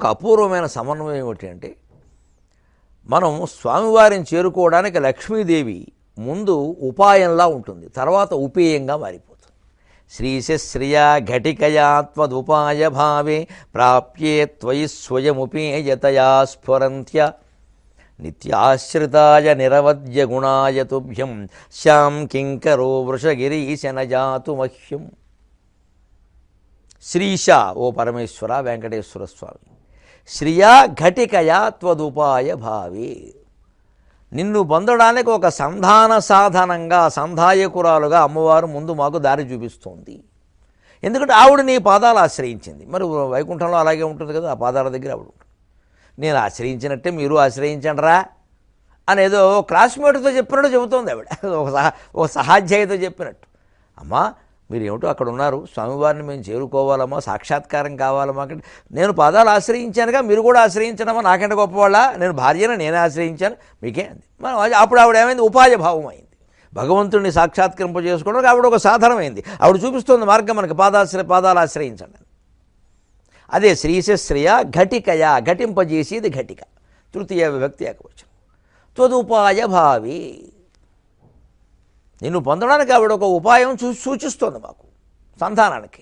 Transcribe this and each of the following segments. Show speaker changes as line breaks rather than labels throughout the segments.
ఒక అపూర్వమైన సమన్వయం ఏమిటి అంటే మనం స్వామివారిని చేరుకోవడానికి లక్ష్మీదేవి ముందు ఉపాయంలా ఉంటుంది తర్వాత ఉపేయంగా మారిపోతుంది శ్రీశశ్రియా ఘటికయా త్వదుపాయ భావే ప్రాప్యే త్వయి స్వయముపేయతయా స్ఫురంత్య నిత్యాశ్రితాయ నిరవద్య గుణాయ తుభ్యం శ్యాం కింకరో వృషగిరీశనజాతు మహ్యం శ్రీశ ఓ పరమేశ్వర వెంకటేశ్వర స్వామి శ్రియా ఘటికయా త్వదుపాయ భావే నిన్ను పొందడానికి ఒక సంధాన సాధనంగా సంధాయకురాలుగా అమ్మవారు ముందు మాకు దారి చూపిస్తోంది ఎందుకంటే ఆవిడ నీ పాదాలు ఆశ్రయించింది మరి వైకుంఠంలో అలాగే ఉంటుంది కదా ఆ పాదాల దగ్గర ఆవిడ ఉంటుంది నేను ఆశ్రయించినట్టే మీరు ఆశ్రయించండి రా అనేదో క్లాస్మేట్తో చెప్పినట్టు చెబుతోంది ఆవిడ ఒక సహా ఒక సహాధ్యాయతో చెప్పినట్టు అమ్మా మీరు ఏమిటో అక్కడ ఉన్నారు స్వామివారిని మేము చేరుకోవాలమ్మా సాక్షాత్కారం కావాలమ్మా అంటే నేను పాదాలు ఆశ్రయించానుగా మీరు కూడా ఆశ్రయించడమా నాకంటే గొప్పవాళ్ళ నేను భార్యను నేనే ఆశ్రయించాను మీకే అంది మనం అది- అప్పుడు ఆవిడ ఏమైంది ఉపాయ భావం అయింది భగవంతుడిని సాక్షాత్కరింప చేసుకోవడానికి ఆవిడ ఒక సాధనమైంది ఆవిడ చూపిస్తుంది మార్గం మనకి పాదాశ్రయ పాదాలు ఆశ్రయించండి అని. అదే శ్రీశశ్రియ ఘటికయ ఘటింపజేసేది ఘటిక తృతీయ విభక్తి ఏకవచనం త్వదుపాయ భావి నిన్ను పొందడానికి ఆవిడ ఒక ఉపాయం చూ సూచిస్తోంది మాకు సంధానానికి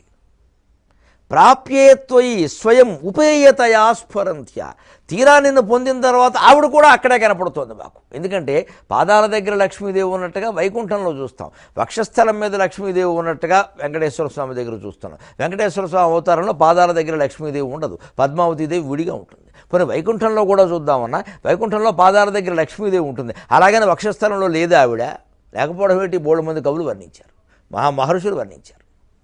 ప్రాప్యేత్వయి స్వయం ఉపేయతయా స్ఫురంత్య తీరా నిన్ను పొందిన తర్వాత ఆవిడ కూడా అక్కడే కనపడుతోంది మాకు ఎందుకంటే పాదాల దగ్గర లక్ష్మీదేవి ఉన్నట్టుగా వైకుంఠంలో చూస్తాం వక్షస్థలం మీద లక్ష్మీదేవి ఉన్నట్టుగా వెంకటేశ్వర స్వామి దగ్గర చూస్తున్నాం వెంకటేశ్వర స్వామి అవతారంలో పాదాల దగ్గర లక్ష్మీదేవి ఉండదు పద్మావతీదేవి విడిగా ఉంటుంది పోనీ వైకుంఠంలో కూడా చూద్దామన్నా వైకుంఠంలో పాదాల దగ్గర లక్ష్మీదేవి ఉంటుంది అలాగని వక్షస్థలంలో లేదా ఆవిడ లేకపోవడం ఏంటి బోడు మంది కవులు వర్ణించారు మహా మహర్షులు వర్ణించారు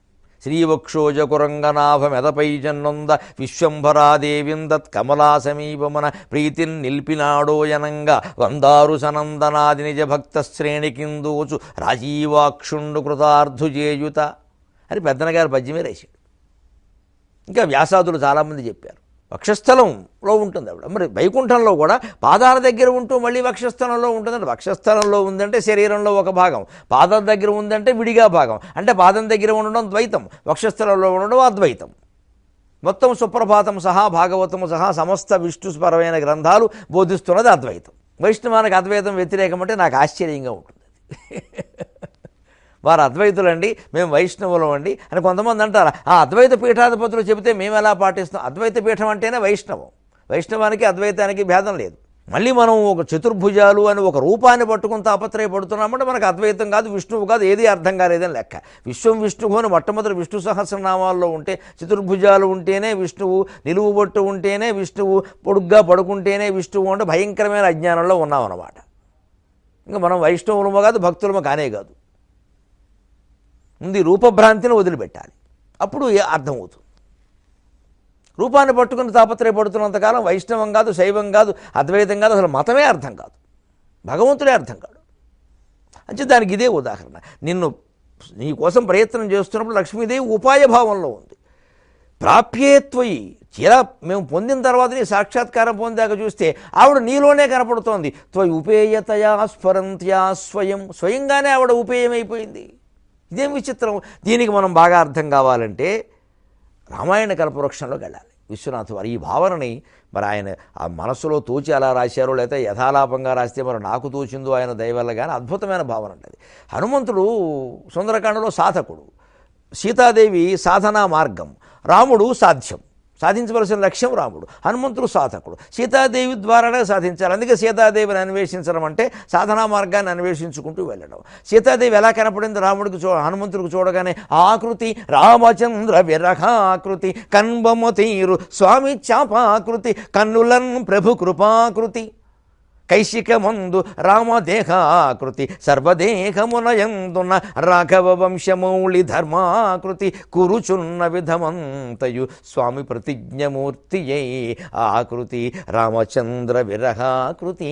శ్రీవక్షోజకురంగనాభమెదపై జన్నొంద విశ్వంభరాదేవిందత్ కమలా సమీపమన ప్రీతిన్ నిల్పినాడోయనంగా వందారు సనందనాది నిజ భక్త శ్రేణికిందోచు రాజీవాక్షుండు కృతార్థుజేయుత అని పెద్దనగారు పద్యమే రాశాడు ఇంకా వ్యాసాదులు చాలామంది చెప్పారు వక్షస్థలంలో ఉంటుంది ఆవిడ మరి వైకుంఠంలో కూడా పాదాల దగ్గర ఉంటూ మళ్ళీ వక్షస్థలంలో ఉంటుందంటే వక్షస్థలంలో ఉందంటే శరీరంలో ఒక భాగం పాదం దగ్గర ఉందంటే విడిగా భాగం అంటే పాదం దగ్గర ఉండడం ద్వైతం వక్షస్థలంలో ఉండడం అద్వైతం మొత్తం సుప్రభాతం సహా భాగవతము సహా సమస్త విష్ణుస్పరమైన గ్రంథాలు బోధిస్తున్నది అద్వైతం వైష్ణవానికి అద్వైతం వ్యతిరేకం అంటే నాకు ఆశ్చర్యంగా ఉంటుంది వారు అద్వైతులండి మేము వైష్ణవులం అండి అని కొంతమంది అంటారు ఆ అద్వైత పీఠాధిపతులు చెబితే మేము ఎలా పాటిస్తాం అద్వైత పీఠం అంటేనే వైష్ణవం వైష్ణవానికి అద్వైతానికి భేదం లేదు మళ్ళీ మనం ఒక చతుర్భుజాలు అని ఒక రూపాన్ని పట్టుకుని తాపత్రయపడుతున్నామంటే మనకు అద్వైతం కాదు విష్ణువు కాదు ఏది అర్థం కాలేదని లెక్క విశ్వం విష్ణువు అని మొట్టమొదటి విష్ణు సహస్రనామాల్లో ఉంటే చతుర్భుజాలు ఉంటేనే విష్ణువు నిలువు బొట్టు ఉంటేనే విష్ణువు పొడుగ్గా పడుకుంటేనే విష్ణువు అంటే భయంకరమైన అజ్ఞానంలో ఉన్నామన్నమాట ఇంకా మనం వైష్ణవులమో కాదు భక్తులమో కానే కాదు ముందు ఈ రూపభ్రాంతిని వదిలిపెట్టాలి అప్పుడు ఏ అర్థమవుతుంది రూపాన్ని పట్టుకుని తాపత్రయపడుతున్నంతకాలం వైష్ణవం కాదు శైవం కాదు అద్వైతం కాదు అసలు మతమే అర్థం కాదు భగవంతుడే అర్థం కాడు అంటే దానికి ఇదే ఉదాహరణ నిన్ను నీ కోసం ప్రయత్నం చేస్తున్నప్పుడు లక్ష్మీదేవి ఉపాయ భావంలో ఉంది ప్రాప్యేత్వయి చీరా మేము పొందిన తర్వాత నీ సాక్షాత్కారం పొందాక చూస్తే ఆవిడ నీలోనే కనపడుతోంది త్వయి ఉపేయతయా స్ఫురంత్యా స్వయం స్వయంగానే ఆవిడ ఉపేయమైపోయింది ఇదేం విచిత్రం దీనికి మనం బాగా అర్థం కావాలంటే రామాయణ కల్పవృక్షంలోకి వెళ్ళాలి విశ్వనాథ్ వారు ఈ భావనని మరి ఆయన ఆ మనస్సులో తోచి అలా రాశారో లేకపోతే యథాలాపంగా రాస్తే మరి నాకు తోచిందో ఆయన దయవల్ల కానీ అద్భుతమైన భావన ఉంటుంది హనుమంతుడు సుందరకాండలో సాధకుడు సీతాదేవి సాధనా మార్గం రాముడు సాధ్యం సాధించవలసిన లక్ష్యం రాముడు హనుమంతుడు సాధకుడు సీతాదేవి ద్వారానే సాధించాలి అందుకే సీతాదేవిని అన్వేషించడం అంటే సాధనా మార్గాన్ని అన్వేషించుకుంటూ వెళ్ళడం సీతాదేవి ఎలా కనపడింది రాముడికి చూ హనుమంతుడికి చూడగానే ఆకృతి రామచంద్ర విరహాకృతి కన్బొమ్మ తీరు స్వామి చాపాకృతి కన్నులన్ ప్రభు కృపాకృతి కైశికమందు రామదేహాకృతి సర్వదేహమునయందున రాఘవ వంశమౌళి ధర్మాకృతి కురుచున్న విధమంతయు స్వామి ప్రతిజ్ఞమూర్తి ఆకృతి రామచంద్ర విరహాకృతి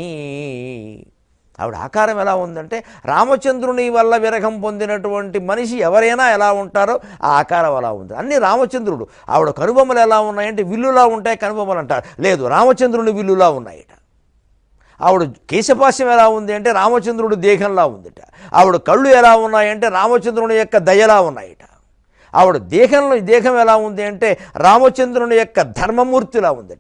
ఆవిడ ఆకారం ఎలా ఉందంటే రామచంద్రుని వల్ల విరహం పొందినటువంటి మనిషి ఎవరైనా ఎలా ఉంటారో ఆ ఆకారం అలా ఉంది అన్ని రామచంద్రుడు ఆవిడ కనుబొమ్మలు ఎలా ఉన్నాయంటే విల్లులా ఉంటాయి కనుబొమ్మలు అంటారు లేదు రామచంద్రుని విల్లులా ఉన్నాయట ఆవిడ కేశపాశ్యం ఎలా ఉంది అంటే రామచంద్రుడు దేహంలా ఉందిట ఆవిడ కళ్ళు ఎలా ఉన్నాయంటే రామచంద్రుని యొక్క దయలా ఉన్నాయట ఆవిడ దేహంలో దేహం ఎలా ఉంది అంటే రామచంద్రుని యొక్క ధర్మమూర్తిలా ఉందట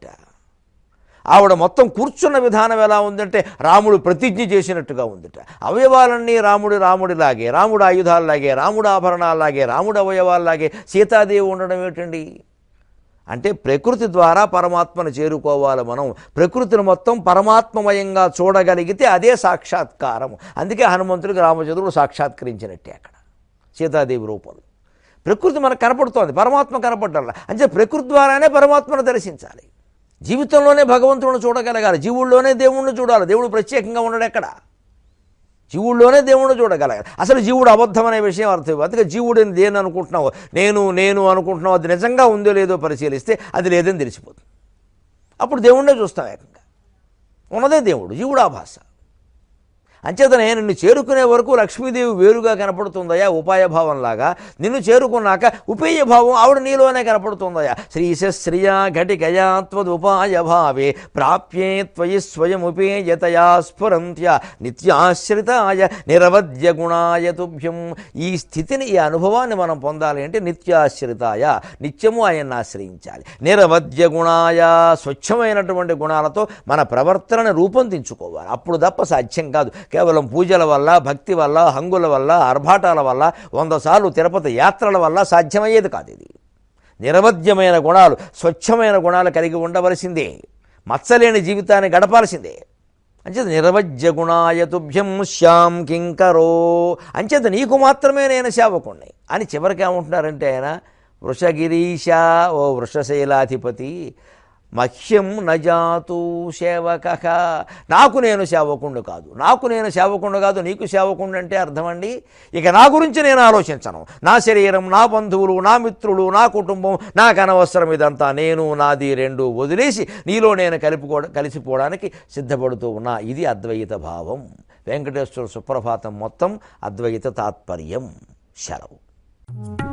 ఆవిడ మొత్తం కూర్చున్న విధానం ఎలా ఉందంటే రాముడు ప్రతిజ్ఞ చేసినట్టుగా ఉందట అవయవాలన్నీ రాముడి రాముడిలాగే రాముడు ఆయుధాలలాగే రాముడు ఆభరణాలలాగే రాముడు అవయవాలలాగే సీతాదేవి ఉండడం ఏంటండి అంటే ప్రకృతి ద్వారా పరమాత్మను చేరుకోవాలి మనం ప్రకృతిని మొత్తం పరమాత్మమయంగా చూడగలిగితే అదే సాక్షాత్కారం అందుకే హనుమంతుడికి రామచంద్రుడు సాక్షాత్కరించినట్టే అక్కడ సీతాదేవి రూపంలో ప్రకృతి మనకు కనపడుతోంది పరమాత్మ కనపడాల అంటే ప్రకృతి ద్వారానే పరమాత్మను దర్శించాలి జీవితంలోనే భగవంతుడిని చూడగలగాలి జీవుల్లోనే దేవుణ్ణి చూడాలి దేవుడు ప్రత్యేకంగా ఉండడు ఎక్కడ జీవుల్లోనే దేవుణ్ణి చూడగలగాలి అసలు జీవుడు అబద్ధం అనే విషయం అర్థం అందుకే జీవుడిని దేని అనుకుంటున్నావు నేను నేను అనుకుంటున్నావు అది నిజంగా ఉందో లేదో పరిశీలిస్తే అది లేదని తెలిసిపోతుంది అప్పుడు దేవుణ్ణే చూస్తాం ఏకంగా ఉన్నదే దేవుడు జీవుడు ఆభాస అంచేతనే నిన్ను చేరుకునే వరకు లక్ష్మీదేవి వేరుగా కనపడుతుందయా ఉపాయభావంలాగా నిన్ను చేరుకున్నాక ఉపేయ భావం ఆవిడ నీలోనే కనపడుతుందయా శ్రీశ్రియా ఘటికయా త్వదుపాయ భావే ప్రాప్యే త్వయి స్వయముపేయతయా స్ఫురంత్య నిత్యాశ్రితాయ నిరవధ్య గుణాయ తుభ్యం ఈ స్థితిని ఈ అనుభవాన్ని మనం పొందాలి అంటే నిత్యాశ్రితాయ నిత్యము ఆయన్ని ఆశ్రయించాలి నిరవధ్య గుణాయ స్వచ్ఛమైనటువంటి గుణాలతో మన ప్రవర్తనను రూపొందించుకోవాలి అప్పుడు తప్ప సాధ్యం కాదు కేవలం పూజల వల్ల భక్తి వల్ల హంగుల వల్ల ఆర్భాటాల వల్ల వంద సార్లు తిరుపతి యాత్రల వల్ల సాధ్యమయ్యేది కాదు ఇది నిరవధ్యమైన గుణాలు స్వచ్ఛమైన గుణాలు కలిగి ఉండవలసిందే మచ్చలేని జీవితాన్ని గడపాల్సిందే అంచేత నిరవజ్య గుణాయ తుభ్యం శ్యాం కింకరో అంచేత నీకు మాత్రమే నేను సేవకుణ్ణి అని చివరికి ఏమంటున్నారంటే ఆయన వృషగిరీశ ఓ వృషశైలాధిపతి మహ్యం నజాతు సేవక నాకు నేను సేవకుండు కాదు నాకు నేను సేవకుండు కాదు నీకు సేవకుండు అంటే అర్థమండి ఇక నా గురించి నేను ఆలోచించను నా శరీరం నా బంధువులు నా మిత్రులు నా కుటుంబం నాకు అనవసరం ఇదంతా నేను నాది రెండు వదిలేసి నీలో నేను కలిపికో కలిసిపోవడానికి సిద్ధపడుతూ ఉన్నా ఇది అద్వైత భావం వెంకటేశ్వర సుప్రభాతం మొత్తం అద్వైత తాత్పర్యం సెలవు